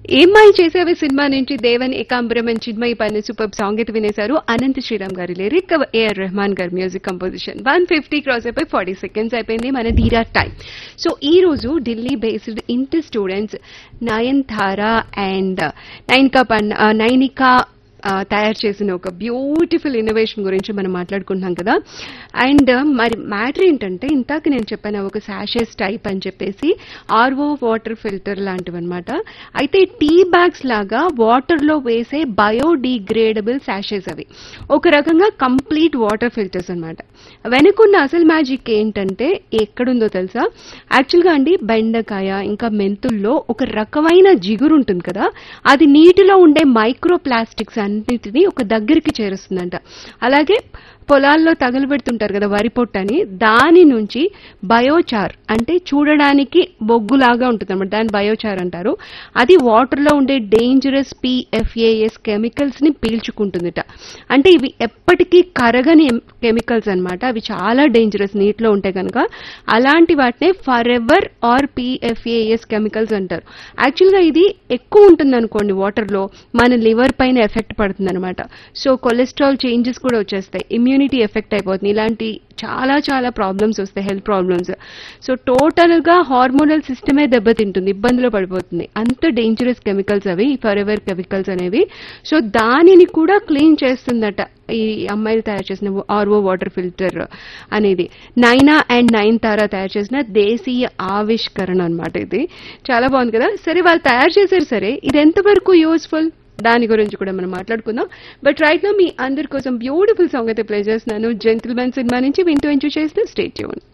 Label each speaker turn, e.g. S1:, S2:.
S1: ఏమ్మాయి చేసేవి సినిమా నుంచి దేవన్ ఏకాంబరం అండ్ చిన్మయి పైన సూపర్ సాంగ్ అయితే వినేశారు అనంత్ శ్రీరామ్ గారి లిరిక్ ఏఆర్ రెహమాన్ గారి music composition one fifty cross అయిపోయి ఫార్టీ సెకండ్స్ అయిపోయింది మన ధీరా టైం సో ఈ రోజు Delhi based inter students Nayandhara and Nainika పన్ ఆ, నైనికా ఆ, తయారు చేసిన ఒక బ్యూటిఫుల్ ఇన్నోవేషన్ గురించి మనం మాట్లాడుకుంటున్నాం కదా అండ్ మరి మ్యాటర్ ఏంటంటే ఇంతాక నేను చెప్పాను ఒక శాషెస్ టైప్ అని చెప్పేసి ఆర్ఓ వాటర్ ఫిల్టర్ లాంటివి అనమాట అయితే టీ బ్యాగ్స్ లాగా వాటర్లో వేసే బయోడిగ్రేడబుల్ శాషెస్ అవి ఒక రకంగా కంప్లీట్ వాటర్ ఫిల్టర్స్ అనమాట వెనుకున్న అసలు మ్యాజిక్ ఏంటంటే ఎక్కడుందో తెలుసా యాక్చువల్గా అండి బెండకాయ ఇంకా మెంతుల్లో ఒక రకమైన జిగురు ఉంటుంది కదా అది నీటిలో ఉండే మైక్రో ప్లాస్టిక్స్ అన్నిటిని ఒక దగ్గరికి చేరుస్తుందంట అలాగే పొలాల్లో తగలబెడుతుంటారు కదా వరి పొట్టని దాని నుంచి బయోచార్ అంటే చూడడానికి బొగ్గులాగా ఉంటుంది అనమాట దాన్ని బయోచార్ అంటారు అది వాటర్లో ఉండే డేంజరస్ పిఎఫ్ఏఎస్ కెమికల్స్ ని పీల్చుకుంటుందిట అంటే ఇవి ఎప్పటికీ కరగని కెమికల్స్ అన్నమాట అవి చాలా డేంజరస్ నీటిలో ఉంటే కనుక అలాంటి వాటినే forever or PFAS chemicals అంటారు యాక్చువల్గా ఇది ఎక్కువ ఉంటుంది అనుకోండి వాటర్లో మన లివర్ పైన ఎఫెక్ట్ పడుతుంది అనమాట సో కొలెస్ట్రాల్ చేంజెస్ కూడా వచ్చేస్తాయి ఇమ్యూనిటీ ఎఫెక్ట్ అయిపోతుంది ఇలాంటి చాలా చాలా ప్రాబ్లమ్స్ వస్తాయి హెల్త్ ప్రాబ్లమ్స్ సో టోటల్ గా హార్మోనల్ సిస్టమే దెబ్బతింటుంది ఇబ్బందిలో పడిపోతుంది అంత డేంజరస్ కెమికల్స్ అవి ఫర్ ఎవర్ కెమికల్స్ అనేవి సో దానిని కూడా క్లీన్ చేస్తుందట ఈ అమ్మాయిలు తయారు చేసిన ఆర్ఓ వాటర్ ఫిల్టర్ అనేది నైనా అండ్ నైన్ తారా తయారు చేసిన దేశీయ ఆవిష్కరణ అన్నమాట ఇది చాలా బాగుంది కదా సరే వాళ్ళు తయారు చేశారు సరే ఇది ఎంతవరకు యూస్ఫుల్ దాని గురించి కూడా మనం మాట్లాడుకుందాం బట్ రైట్ నా మీ అందరి కోసం బ్యూటిఫుల్ సాంగ్ అయితే ప్లే చేస్తున్నాను జెంటిల్మెన్ సినిమా నుంచి వింటూ ఎంజాయ్ చేస్తూ స్టేట్ చేయండి